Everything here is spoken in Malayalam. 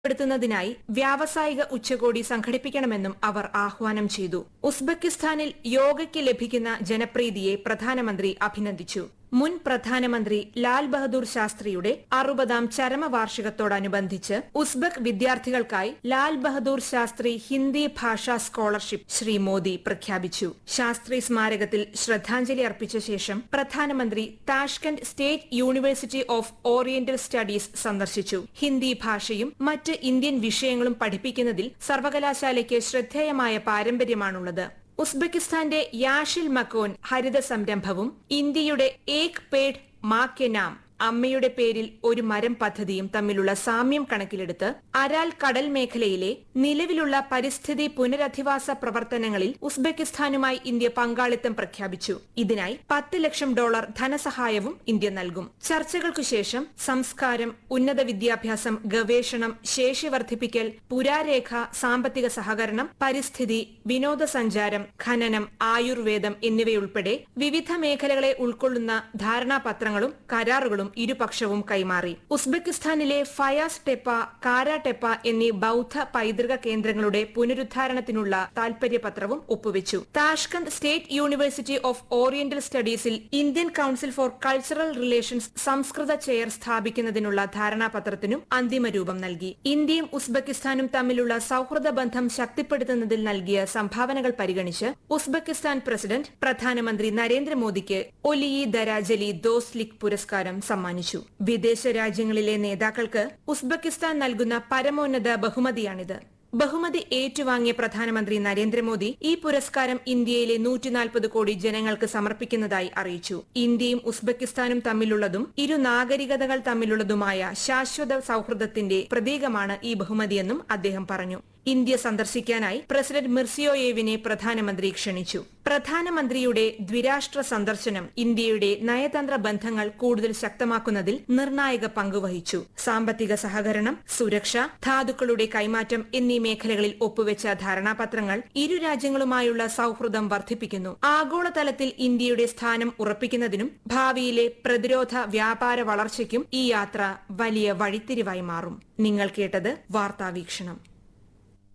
പ്പെടുത്തുന്നതിനായി വ്യാവസായിക ഉച്ചകോടി സംഘടിപ്പിക്കണമെന്നും അവർ ആഹ്വാനം ചെയ്തു ഉസ്ബെക്കിസ്ഥാനിൽ യോഗയ്ക്ക് ലഭിക്കുന്ന ജനപ്രീതിയെ പ്രധാനമന്ത്രി അഭിനന്ദിച്ചു മുൻ പ്രധാനമന്ത്രി ലാൽ ബഹദൂർ ശാസ്ത്രിയുടെ അറുപതാം ചരമവാർഷികത്തോടനുബന്ധിച്ച് ഉസ്ബെക് വിദ്യാർത്ഥികൾക്കായി ലാൽ ബഹദൂർ ശാസ്ത്രി ഹിന്ദി ഭാഷാ സ്കോളർഷിപ്പ് ശ്രീ മോദി പ്രഖ്യാപിച്ചു ശാസ്ത്രി സ്മാരകത്തിൽ ശ്രദ്ധാഞ്ജലി അർപ്പിച്ച ശേഷം പ്രധാനമന്ത്രി Tashkent State University of Oriental Studies സന്ദർശിച്ചു ഹിന്ദി ഭാഷയും മറ്റ് ഇന്ത്യൻ വിഷയങ്ങളും പഠിപ്പിക്കുന്നതിൽ സർവകലാശാലയ്ക്ക് ശ്രദ്ധേയമായ പാരമ്പര്യമാണുള്ളത് ഉസ്ബെക്കിസ്ഥാന്റെ യാഷിൽ മക്കോൻ ഹരിത സംരംഭവും ഇന്ത്യയുടെ ഏക് പേഡ് മാ കെ നാം അമ്മയുടെ പേരിൽ ഒരു മരം പദ്ധതിയും തമ്മിലുള്ള സാമ്യം കണക്കിലെടുത്ത് അരാൽ കടൽ മേഖലയിലെ നിലവിലുള്ള പരിസ്ഥിതി പുനരധിവാസ പ്രവർത്തനങ്ങളിൽ ഉസ്ബെക്കിസ്ഥാനുമായി ഇന്ത്യ പങ്കാളിത്തം പ്രഖ്യാപിച്ചു ഇതിനായി പത്ത് ലക്ഷം ഡോളർ ധനസഹായവും ഇന്ത്യ നൽകും ചർച്ചകൾക്കു ശേഷം സംസ്കാരം ഉന്നത വിദ്യാഭ്യാസം ഗവേഷണം ശേഷി വർദ്ധിപ്പിക്കൽ പുരാരേഖ സാമ്പത്തിക സഹകരണം പരിസ്ഥിതി വിനോദസഞ്ചാരം ഖനനം ആയുർവേദം എന്നിവയുൾപ്പെടെ വിവിധ മേഖലകളെ ഉൾക്കൊള്ളുന്ന ധാരണാപത്രങ്ങളും കരാറുകളും ഇരുപക്ഷവും കൈമാറി ഉസ്ബെക്കിസ്ഥാനിലെ ഫയാസ് ടെപ്പ കാര ടെപ്പ എന്നീ ബൌദ്ധ പൈതൃക കേന്ദ്രങ്ങളുടെ പുനരുദ്ധാരണത്തിനുള്ള താൽപര്യപത്രവും ഒപ്പുവെച്ചു Tashkent State University of Oriental സ്റ്റഡീസിൽ Indian Council for Cultural Relations സംസ്കൃത ചെയർ സ്ഥാപിക്കുന്നതിനുള്ള ധാരണാപത്രത്തിനും അന്തിമ രൂപം നൽകി ഇന്ത്യയും ഉസ്ബെക്കിസ്ഥാനും തമ്മിലുള്ള സൌഹൃദ ബന്ധം ശക്തിപ്പെടുത്തുന്നതിൽ നൽകിയ സംഭാവനകൾ പരിഗണിച്ച് ഉസ്ബെക്കിസ്ഥാൻ പ്രസിഡന്റ് പ്രധാനമന്ത്രി നരേന്ദ്രമോദിക്ക് ഒലിയി ദരാജലി ദോസ്ലിക് പുരസ്കാരം സമ്മാനിച്ചു വിദേശ രാജ്യങ്ങളിലെ നേതാക്കൾക്ക് ഉസ്ബെക്കിസ്ഥാൻ നൽകുന്ന പരമോന്നത ബഹുമതിയാണിത് ബഹുമതി ഏറ്റുവാങ്ങിയ പ്രധാനമന്ത്രി നരേന്ദ്രമോദി ഈ പുരസ്കാരം ഇന്ത്യയിലെ നൂറ്റിനാൽപ്പത് കോടി ജനങ്ങൾക്ക് സമർപ്പിക്കുന്നതായി അറിയിച്ചു ഇന്ത്യയും ഉസ്ബെക്കിസ്ഥാനും തമ്മിലുള്ളതും ഇരു നാഗരികതകൾ തമ്മിലുള്ളതുമായ ശാശ്വത സൌഹൃദത്തിന്റെ പ്രതീകമാണ് ഈ ബഹുമതിയെന്നും അദ്ദേഹം പറഞ്ഞു ഇന്ത്യ സന്ദർശിക്കാനായി പ്രസിഡന്റ് മിർസിയോയേവിനെ പ്രധാനമന്ത്രി ക്ഷണിച്ചു പ്രധാനമന്ത്രിയുടെ ദ്വിരാഷ്ട്ര സന്ദർശനം ഇന്ത്യയുടെ നയതന്ത്ര ബന്ധങ്ങൾ കൂടുതൽ ശക്തമാക്കുന്നതിൽ നിർണായക പങ്കുവഹിച്ചു സാമ്പത്തിക സഹകരണം സുരക്ഷ ധാതുക്കളുടെ കൈമാറ്റം എന്നീ മേഖലകളിൽ ഒപ്പുവെച്ച ധാരണാപത്രങ്ങൾ ഇരു രാജ്യങ്ങളുമായുള്ള സൌഹൃദം വർദ്ധിപ്പിക്കുന്നു ആഗോളതലത്തിൽ ഇന്ത്യയുടെ സ്ഥാനം ഉറപ്പിക്കുന്നതിനും ഭാവിയിലെ പ്രതിരോധ വ്യാപാര വളർച്ചയ്ക്കും ഈ യാത്ര വലിയ വഴിത്തിരിവായി മാറും നിങ്ങൾ കേട്ടത് വാർത്താവീക്ഷണം